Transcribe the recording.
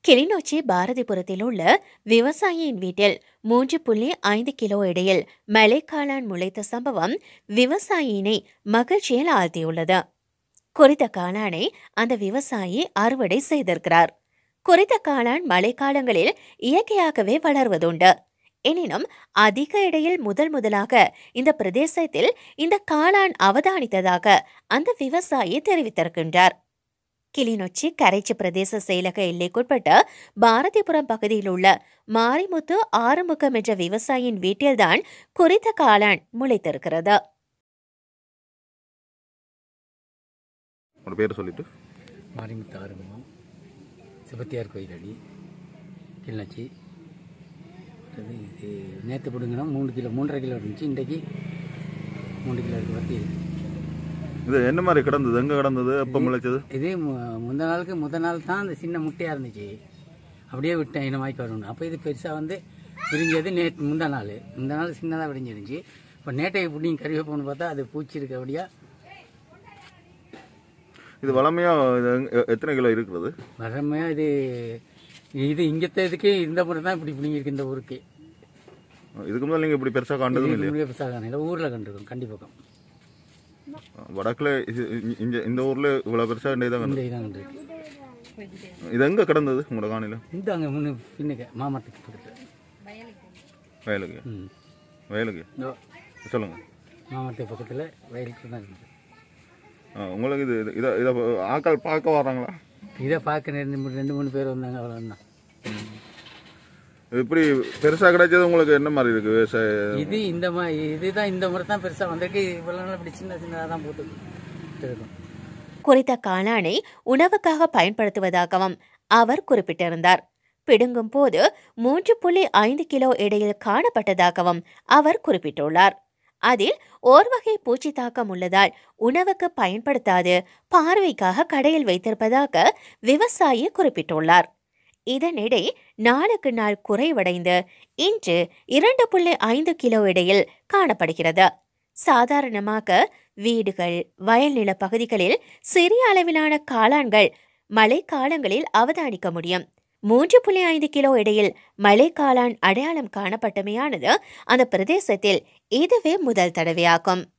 கிளிநொச்சி பாரதிபுரத்தில் உள்ள விவசாயியின் வீட்டில் மூன்று புள்ளி ஐந்து கிலோ எடையில் மழைக்காளான் முளைத்த சம்பவம் விவசாயியினை மகிழ்ச்சியில் ஆழ்த்தியுள்ளது குறித்த காளானை அந்த விவசாயி அறுவடை செய்திருக்கிறார் குறித்த காளான் மழைக்காலங்களில் இயற்கையாகவே வளர்வதுண்டு எனினும் அதிக எடையில் முதல் முதலாக இந்த பிரதேசத்தில் இந்த காளான் அவதானித்ததாக அந்த விவசாயி தெரிவித்திருக்கின்றார் கிளிநொச்சி கரைச்சி பிரதேச செயலக எல்லைக்குட்பட்ட பாரதிபுரம் பகுதியில் உள்ள மாரிமுத்து ஆறுமுகம் என்ற விவசாயியின் வீட்டில்தான் குறித்த காளான் முளைத்திருக்கிறது உங்களோட பேரை சொல்லிட்டு மாரிமுத்து ஆறுமுகம் சிவத்தியார் கோயில் அடி கிளிநொச்சி அது இது நேற்று பிடுங்கினா மூணு கிலோ மூன்றரை கிலோ இருந்துச்சு இன்றைக்கு மூணு கிலோ இருக்கு வத்தி இருக்கு இது என்ன மாதிரி கிடந்தது எங்கே கிடந்தது எப்போ முளைச்சது இதே மு- முந்த நாளுக்கு முத நாள் தான் அந்த சின்ன முட்டையாக இருந்துச்சு அப்படியே விட்டேன் இனமாய்க்கு வரணும் அப்போ இது பெருசாக வந்து விரிஞ்சது நேற்று முந்தா நாள் முந்தா நாள் சின்னதாக விரிஞ்சிருந்துச்சு இப்போ நேற்றை பிடிங்க கருவே போகணும்னு பார்த்தா அது பூச்சி இருக்க அப்படியா இது வளமையாக இது எங்க- எத்தனை கிலோ இருக்கிறது வரமையாக இது இது இங்கத்த இதுக்கு இந்த முறை தான் இப்படி பிடிங்கிருக்கு இந்த ஊருக்கு இதுக்கு முதல்ல நீங்கள் இப்படி பெருசாக காண்டதும் இல்லையா இதுக்கு பெருசாக இல்லை ஊரில் கண்டிருக்கோம் கண்டிப்பாக்கம் வடக்கில் இது இ- இங்க இந்த ஊரில் இவ்வளோ பெருசாக தான் இந்த கண்டது இதான் கண்டிருக்கு இது எங்கே கிடந்தது உங்களோட காணியில் இந்த அங்கே முன்னு பின்னுக்கு மாமரத்துக்கு பக்கத்தில் வயலுக்கு ம் வயலுக்கு இதோ சொல்லுங்கள் மாமரத்துக்கு பக்கத்தில் வயலுக்கு தான் இருக்குது உங்களுக்கு இது இது- இதை இதை ஆட்கள் பார்க்க வராங்களா இதை பார்க்க ரெண்டு மூணு ரெண்டு மூணு பேர் வந்தாங்க அவ்வளோதான் இது இப்படி பெருசாக கிடைச்சது உங்களுக்கு என்ன மாதிரி இருக்குது விவசாய இது இந்த மாதிரி இதுதான் இந்த முறை தான் பெருசாக வந்திருக்கு இவ்வளோ நாள் இப்படி சின்ன சின்னதாக தான் போட்டு இருக்கும் குறித்த காளானை உணவுக்காக பயன்படுத்துவதாகவும் அவர் குறிப்பிட்டிருந்தார் பிடுங்கும் போது மூன்று புள்ளி ஐந்து கிலோ எடையில் காணப்பட்டதாகவும் அவர் குறிப்பிட்டுள்ளார் அதில் ஓர் வகை பூச்சி தாக்கம் உள்ளதால் உணவுக்கு பயன்படுத்தாது பார்வைக்காக கடையில் வைத்திருப்பதாக விவசாயி குறிப்பிட்டுள்ளார் இதனிடை நாளுக்கு நாள் குறைவடைந்து இன்று இரண்டு புள்ளி ஐந்து கிலோ எடையில் காணப்படுகிறது சாதாரணமாக வீடுகள் வயல்நில பகுதிகளில் சிறிய அளவிலான காளான்கள் மழைக்காலங்களில் அவதானிக்க முடியும் மூன்று புள்ளி ஐந்து கிலோ எடையில் மழைக்காளான் அடையாளம் காணப்பட்டமையானது அந்த பிரதேசத்தில் இதுவே முதல் தடவையாகும்